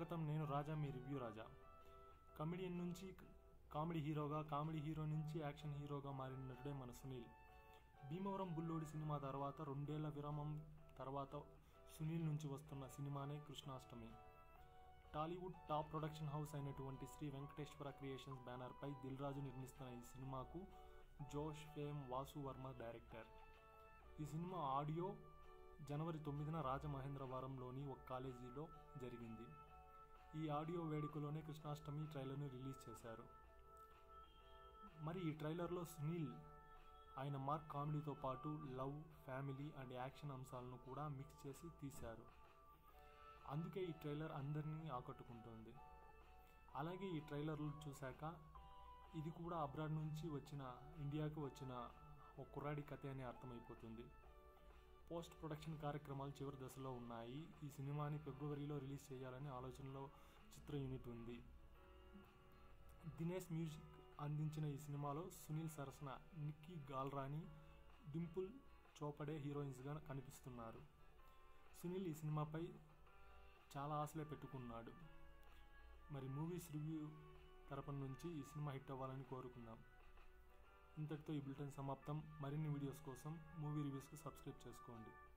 స్వాగతం నేను రాజా మీ రివ్యూ రాజా కమెడియన్ నుంచి కామెడీ హీరోగా కామెడీ హీరో నుంచి యాక్షన్ హీరోగా మారిన నటుడే మన సునీల్ భీమవరం బుల్లోడి సినిమా తర్వాత రెండేళ్ల విరామం తర్వాత సునీల్ నుంచి వస్తున్న సినిమానే Krishnashtami Tollywood top production house అయినటువంటి శ్రీ వెంకటేశ్వర క్రియేషన్స్ బ్యానర్పై దిల్ రాజు నిర్మిస్తున్న ఈ సినిమాకు జోష్ ఫేమ్ వాసు వర్మ డైరెక్టర్ ఈ సినిమా ఆడియో జనవరి తొమ్మిదిన రాజమహేంద్రవరంలోని ఒక కాలేజీలో జరిగింది ఈ ఆడియో వేడుకలోనే కృష్ణాష్టమి ట్రైలర్ను రిలీజ్ చేశారు మరి ఈ ట్రైలర్లో సునీల్ ఆయన మార్క్ కామెడీతో పాటు లవ్ ఫ్యామిలీ అండ్ యాక్షన్ అంశాలను కూడా మిక్స్ చేసి తీశారు అందుకే ఈ ట్రైలర్ అందరినీ ఆకట్టుకుంటుంది అలాగే ఈ ట్రైలర్లు చూశాక ఇది కూడా అబ్రాడ్ నుంచి వచ్చిన ఇండియాకి వచ్చిన ఒక కుర్రాడి కథ అని అర్థమైపోతుంది పోస్ట్ ప్రొడక్షన్ కార్యక్రమాలు చివరి దశలో ఉన్నాయి ఈ సినిమాని ఫిబ్రవరిలో రిలీజ్ చేయాలని ఆలోచనలో చిత్ర యూనిట్ ఉంది దినేష్ మ్యూజిక్ అందించిన ఈ సినిమాలో సునీల్ సరసన నిక్కీ గాల్రాని డింపుల్ చోపడే హీరోయిన్స్గా కనిపిస్తున్నారు సునీల్ ఈ సినిమాపై చాలా ఆశలే పెట్టుకున్నాడు మరి మూవీస్ రివ్యూ తరపున నుంచి ఈ సినిమా హిట్ అవ్వాలని కోరుకుందాం ఇంతటితో ఈ బులెటిన్ సమాప్తం మరిన్ని వీడియోస్ కోసం మూవీ రివ్యూస్కి సబ్స్క్రైబ్ చేసుకోండి